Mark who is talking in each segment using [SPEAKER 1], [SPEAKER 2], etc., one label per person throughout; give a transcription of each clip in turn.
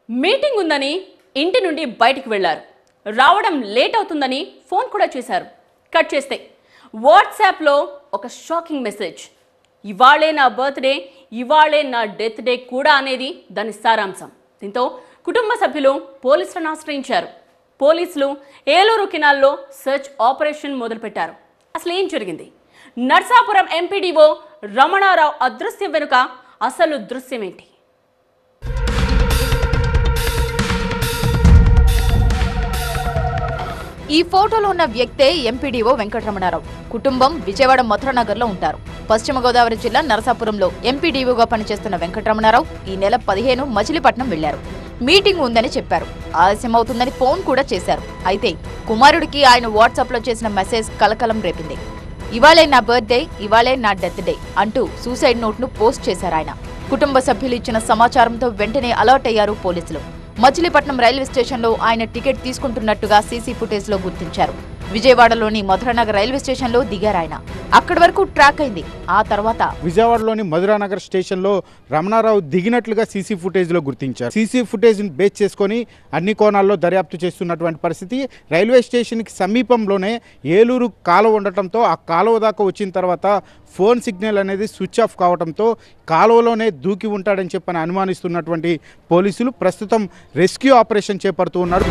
[SPEAKER 1] meeting ఉందని ఇంటి నుండి బయటికి వెళ్లారు రావడం లేట్ అవుతుందని ఫోన్ కూడా చేశారు కట్ చేస్తే వాట్సాప్లో ఒక షాకింగ్ మెసేజ్ ఇవాళే నా బర్త్డే ఇవాళే నా డెత్ డే కూడా అనేది దాని సారాంశం దీంతో కుటుంబ సభ్యులు పోలీసులను ఆశ్రయించారు పోలీసులు ఏలూరు కినాల్లో సెర్చ్ ఆపరేషన్ మొదలుపెట్టారు అసలు ఏం జరిగింది నర్సాపురం ఎంపీడీఓ రమణారావు అదృశ్యం వెనుక అసలు దృశ్యమేంటి
[SPEAKER 2] ఈ ఫోటోలో ఉన్న వ్యక్తే ఎంపీడీఓ వెంకటరమణారావు కుటుంబం విజయవాడ మథురానగర్లో ఉంటారు పశ్చిమ గోదావరి జిల్లా నరసాపురంలో ఎంపీడీఓగా పనిచేస్తున్న వెంకటరమణారావు ఈ నెల పదిహేను మచిలీపట్నం వెళ్లారు మీటింగ్ ఉందని చెప్పారు ఆలస్యం అవుతుందని ఫోన్ కూడా చేశారు అయితే కుమారుడికి ఆయన వాట్సాప్లో చేసిన మెసేజ్ కలకలం రేపింది ఇవాళే నా బర్త్డే ఇవాళే నా డెత్ డే అంటూ సూసైడ్ నోట్ను పోస్ట్ చేశారు ఆయన కుటుంబ సభ్యులు ఇచ్చిన సమాచారంతో వెంటనే అలర్ట్ అయ్యారు పోలీసులు మచిలీపట్నం రైల్వే స్టేషన్లో ఆయన టికెట్ తీసుకుంటున్నట్టుగా సీసీ ఫుటేజ్లో గుర్తించారు విజయవాడలోని మధురనగర్ రైల్వే స్టేషన్లో దిగారు ఆయన అక్కడి వరకు ట్రాక్ అయింది ఆ తర్వాత
[SPEAKER 3] విజయవాడలోని మధురానగర్ స్టేషన్లో రమణారావు దిగినట్లుగా సీసీ ఫుటేజ్లో గుర్తించారు సీసీ ఫుటేజ్ని బేస్ చేసుకొని అన్ని కోణాల్లో దర్యాప్తు చేస్తున్నటువంటి పరిస్థితి రైల్వే స్టేషన్కి సమీపంలోనే ఏలూరు కాలువ ఉండటంతో ఆ కాలువ దాకా వచ్చిన తర్వాత ఫోన్ సిగ్నల్ అనేది స్విచ్ ఆఫ్ కావడంతో కాలువలోనే దూకి ఉంటాడని చెప్పని అనుమానిస్తున్నటువంటి పోలీసులు ప్రస్తుతం రెస్క్యూ ఆపరేషన్ చేపడుతూ ఉన్నారు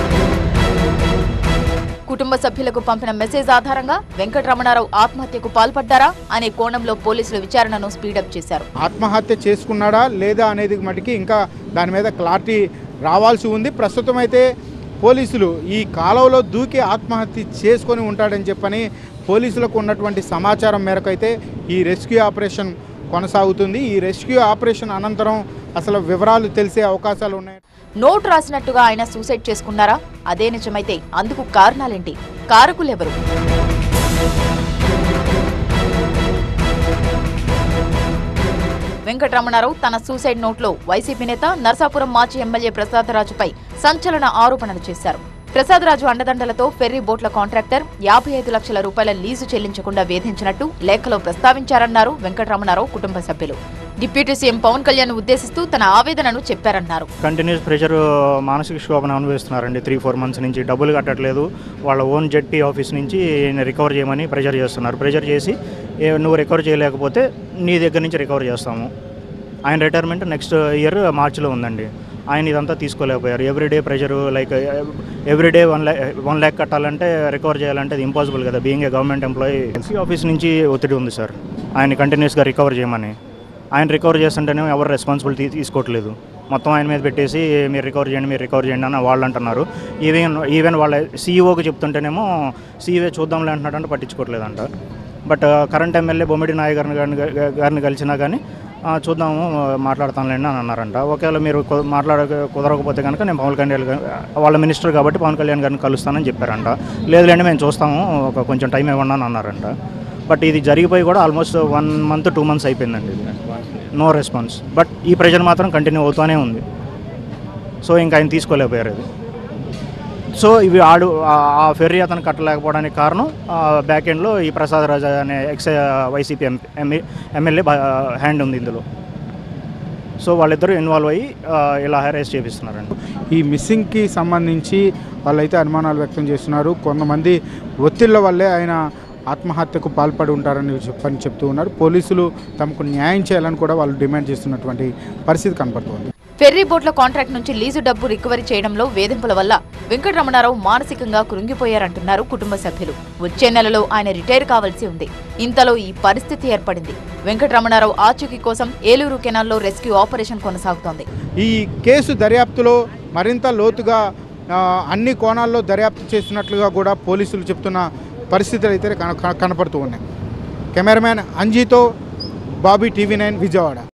[SPEAKER 2] కుటుంబ సభ్యులకు పంపిన మెసేజ్ ఆధారంగా వెంకటరమణారావు ఆత్మహత్యకు పాల్పడ్డారా అనే కోణంలో పోలీసులు విచారణను స్పీడప్ చేశారు
[SPEAKER 3] ఆత్మహత్య చేసుకున్నాడా లేదా అనేది మటుకి ఇంకా దాని మీద క్లారిటీ రావాల్సి ఉంది ప్రస్తుతం అయితే పోలీసులు ఈ కాలువలో దూకి ఆత్మహత్య చేసుకొని ఉంటాడని చెప్పని పోలీసులకు ఉన్నటువంటి సమాచారం మేరకు అయితే ఈ రెస్క్యూ ఆపరేషన్ కొనసాగుతుంది ఈ రెస్క్యూ ఆపరేషన్ అనంతరం అసలు వివరాలు తెలిసే అవకాశాలు ఉన్నాయి
[SPEAKER 2] నోట్ రాసినట్టుగా ఆయన సూసైడ్ చేసుకున్నారా అదే నిజమైతే అందుకు కారణాలేంటి కారకులెవరు వెంకటరమణారావు తన సూసైడ్ నోట్లో వైసీపీ నేత నర్సాపురం మాజీ ఎమ్మెల్యే ప్రసాదరాజుపై సంచలన ఆరోపణలు చేశారు ప్రసాదరాజు అండదండలతో ఫెర్రీ బోట్ల కాంట్రాక్టర్ యాభై ఐదు లక్షల రూపాయల లీజు చెల్లించకుండా వేధించినట్టు లేఖలో ప్రస్తావించారన్నారు వెంకటరమణారావు కుటుంబ సభ్యులు డిప్యూటీ సీఎం పవన్ కళ్యాణ్ ఉద్దేశిస్తూ తన ఆవేదనను చెప్పారన్నారు
[SPEAKER 4] కంటిన్యూస్ ప్రెషర్ మానసిక క్షోభను అనుభవిస్తున్నారండి త్రీ ఫోర్ మంత్స్ నుంచి డబ్బులు కట్టట్లేదు వాళ్ళ ఓన్ జెడ్పీ ఆఫీస్ నుంచి రికవర్ చేయమని ప్రెషర్ చేస్తున్నారు ప్రెషర్ చేసి ఏ నువ్వు రికవర్ చేయలేకపోతే నీ దగ్గర నుంచి రికవర్ చేస్తాము ఆయన రిటైర్మెంట్ నెక్స్ట్ ఇయర్ మార్చిలో ఉందండి ఆయన ఇదంతా తీసుకోలేకపోయారు everyday pressure like everyday one lakh one lakh కట్టాలంటే రికవర్ చేయాలంటే అది ఇంపాసిబుల్ కదా being a government employee LC office నుంచి ఒత్తిడి ఉంది సార్ ఆయన కంటిన్యూస్గా రికవర్ చేయమని ఆయన రికవర్ చేస్తుంటేనే ఎవరు రెస్పాన్సిబిలిటీ తీసుకోవట్లేదు మొత్తం ఆయన మీద పెట్టేసి మీరు రికవర్ చేయండి మీరు రికవర్ చేయండి అని వాళ్ళు అంటున్నారు ఈవెన్ ఈవెన్ వాళ్ళ సీఈఓకి చెప్తుంటేనేమో సీఈఓ చూద్దాంలే అంటున్నాడంటే పట్టించుకోవట్లేదంట but current MLA Bommidi Nayak గారిని గారిని గారిని కలిసినా కానీ "ఆ, చూద్దాము మాట్లాడతాంలేండి అని అన్నారంట ఒకవేళ మీరు కు- మాట్లాడ కుదరకపోతే కనుక నేను పవన్ కళ్యాణ్ గారి- వాళ్ళ మినిస్టర్ కాబట్టి పవన్ కళ్యాణ్ గారిని కలుస్తానని చెప్పారంట లేదులేండి మేము చూస్తాము ఒక కొంచెం టైం ఇవ్వండి అని అన్నారంట బట్ ఇది జరిగిపోయి కూడా almost one month two months అయిపోయిందండి ఇది నో రెస్పాన్స్ బట్ ఈ ప్రెషర్ మాత్రం కంటిన్యూ అవుతూనే ఉంది సో ఇంకా ఆయన తీసుకోలేకపోయారు ఇది సో ఇవి ఆడు ఆ- ఆ ఫెర్రీ అతను కట్టలేకపోవడానికి కారణం బ్యాక్ ఎండ్లో ఈ ప్రసాద్ రాజా అనే ex YCP MP MLA hand ఉంది ఇందులో సో వాళ్ళిద్దరూ ఇన్వాల్వ్ అయ్యి ఆ, ఇలా అరెస్ట్ చేపిస్తున్నారండి
[SPEAKER 3] ఈ మిస్సింగ్కి సంబంధించి వాళ్ళైతే అనుమానాలు వ్యక్తం చేస్తున్నారు కొంతమంది ఒత్తిళ్ల వల్లే ఆయన ఆత్మహత్యకు పాల్పడి ఉంటారని చెప్పని చెప్తూ ఉన్నారు పోలీసులు తమకు న్యాయం చేయాలని కూడా వాళ్ళు డిమాండ్ చేస్తున్నటువంటి పరిస్థితి కనపడుతోంది
[SPEAKER 2] ఫెర్రీ బోట్ల కాంట్రాక్ట్ నుంచి లీజు డబ్బు రికవరీ చేయడంలో వేధింపుల వల్ల వెంకటరమణారావు మానసికంగా కృంగిపోయారంటున్నారు కుటుంబ సభ్యులు వచ్చే నెలలో ఆయన రిటైర్ కావాల్సి ఉంది ఇంతలో ఈ పరిస్థితి ఏర్పడింది వెంకటరమణారావు ఆచూకీ కోసం ఏలూరు కెనాల్లో రెస్క్యూ ఆపరేషన్ కొనసాగుతోంది
[SPEAKER 3] ఈ కేసు దర్యాప్తులో మరింత లోతుగా ఆ, అన్ని కోణాల్లో దర్యాప్తు చేస్తున్నట్లుగా కూడా పోలీసులు చెప్తున్న పరిస్థితులు అయితే కన- కనపడుతూ ఉన్నాయి కెమెరామ్యాన్ అంజీతో బాబీ టీవీ నైన్ విజయవాడ